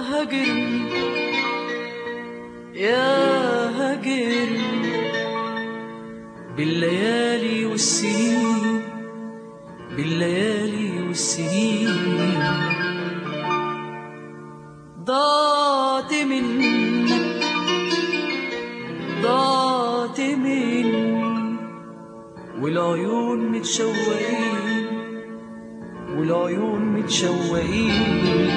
هاجرني يا هاجرني بالليالي والسنين بالليالي والسنين ضاعت منك ضاعت مني والعيون متشوقين والعيون متشوقين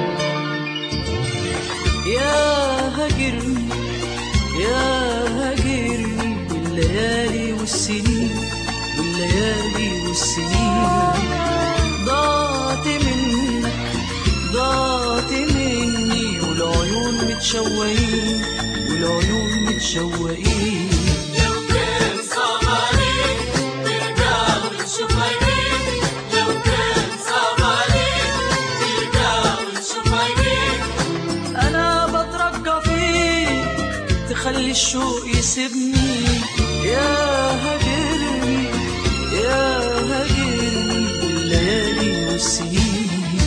يا هاجرني يا هاجرني بالليالي والسنين بالليالي والسنين ضاعت منك ضاعت مني والعيون متشوقين والعيون متشوقين لو كان صعب عليك ترجع وتشوف عينيك لو كان صعب عليك ترجع وتشوف عينيك انا بترجى فيك تخلي الشوق يسيبني يا هاجرني يا هاجرني بالليالي والسنين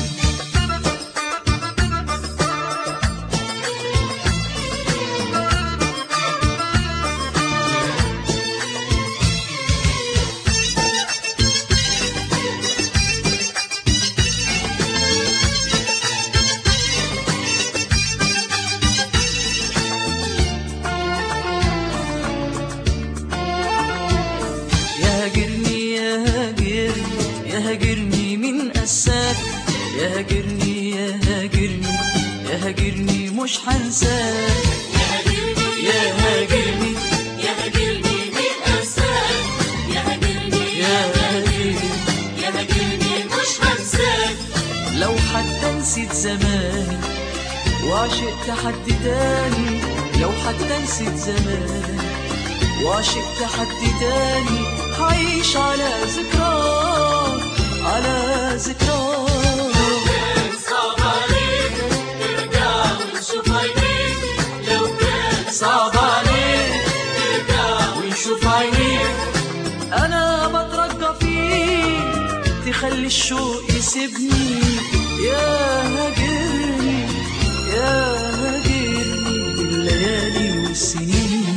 يا هاجرني يا هاجرني يا هاجرني من قساك يا هاجرني يا هاجرني يا هاجرني مش هنساك يا هاجرني يا هاجرني يا هاجرني من أنساك يا هاجرني يا هاجرني يا هاجرني مش هنساك لو حتى نسيت زماني وعشقت حد تاني لو حتى نسيت زماني وعشقت حد تاني هعيش على ذكرى على ذكرى كان صعب عليك ترجع وتشوف عينيك لو كان صعب عليك ترجع ونشوف عينيك انا بترجى فيك تخلي الشوق يسيبني يا هاجرني يا هاجرني بالليالي والسنين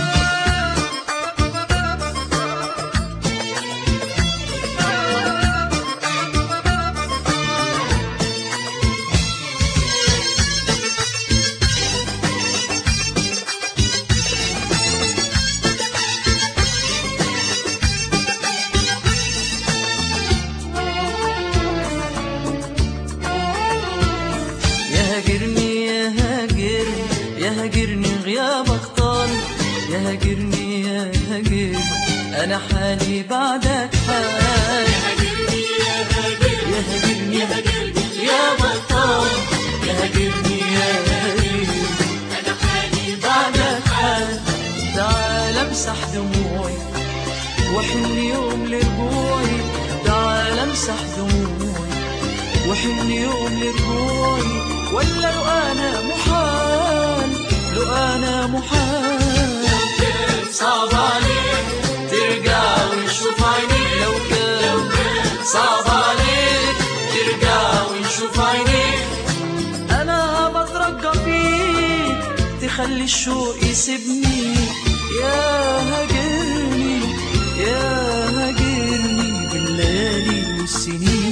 يا هاجرني يا هاجرني يا هاجرني غيابك طال يا هاجرني يا هاجرني انا حالي بعدك حال يا هاجرني يا هاجرني يا هاجرني يا بطال يا هاجرني يا هاجرني أنا حالي بعدك حال تعال امسح دموعي وحن يوم لرجوعي تعال امسح دموعي وحن يوم لرجوعي ولا لو انا محال لو انا محال كان صعب عليك ترجع ونشوف عينيك لو كان صعب عليك ترجع ونشوف عينيك انا بترجى فيك تخلي الشوق يسيبني يا هاجرني يا هاجرني بالليالي والسنين